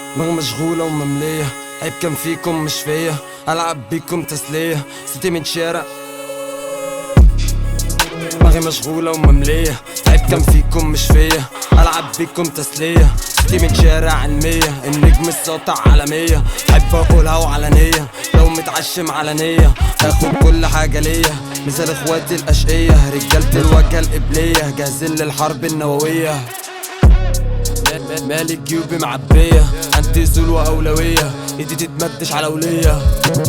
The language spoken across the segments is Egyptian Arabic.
دماغ مشغولة ومملية عيب كان فيكم مش فيا ألعب بيكم تسلية صوتي من شارع دماغي مشغولة ومملية عيب كان فيكم مش فيا ألعب بيكم تسلية صوتي من شارع علمية النجم الساطع عالمية حب أقولها وعلنية لو متعشم علنية هاخد كل حاجة ليا مثال اخواتي الأشقية رجالة الوجهة القبلية جاهزين للحرب النووية مالك جيوبي معبية انتي سول وأولوية ايدي تتمدش على ولية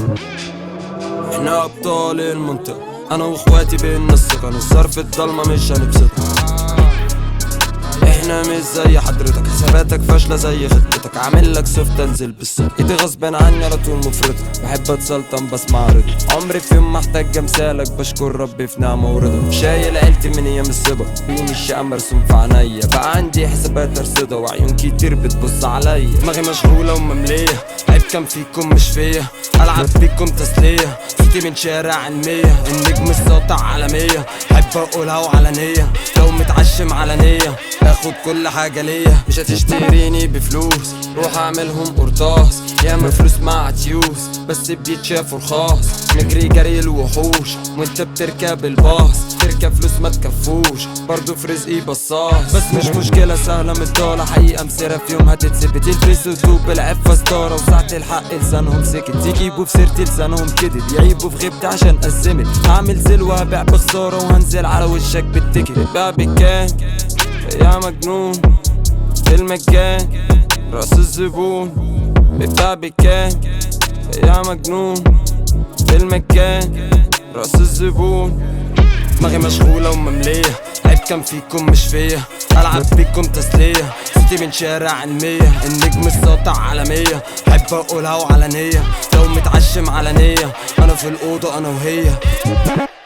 احنا ابطال المنطقة انا واخواتي بينا الثقة نصار في الضلمة مش هنبسطها احنا مش زي حضرتك حساباتك فاشلة زي خطتك عامل لك سوفت انزل بالصدق ايدي غصب عني على طول مفرطة بحب اتسلطن بسمع رضا عمري في يوم محتاج امثالك بشكر ربي في نعمة ورضا شايل عيلتي من ايام الصبا عيون الشقة مرسوم في عينيا بقى عندي حسابات ارصدة وعيون كتير بتبص عليا دماغي مشغولة ومملية عيب كان فيكم مش فيا العب بيكم تسلية صوتي من شارع علمية النجم الساطع عالمية حب اقولها وعلنية لو متعشم علنية اخد كل حاجة ليا مش هتشتريني بفلوس روح اعملهم قرطاس ياما فلوس مع تيوس بس بيتشافوا رخاص نجري جري الوحوش وانت بتركب الباص تركب فلوس ما تكفوش برضو في رزقي بصاص بس مش مشكلة سهلة متطالة حقيقة مسيرة في يوم هتتثبت يلبسوا ثوب العفة ستارة وساعة الحق لسانهم سكت يجيبوا في سيرتي لسانهم كدب يعيبوا في غيبتي عشان أزمت هعمل زل وهبيع بخسارة وهنزل على وشك بالتيكت بقى بالكان يا مجنون في المكان راس الزبون بتاع بكان يا مجنون في المكان راس الزبون دماغي مشغولة ومملية عيب كان فيكم مش فيا ألعب بيكم تسلية صوتي من شارع علمية النجم الساطع عالمية حب أقولها وعلنية لو متعشم علنية أنا في الأوضة أنا وهي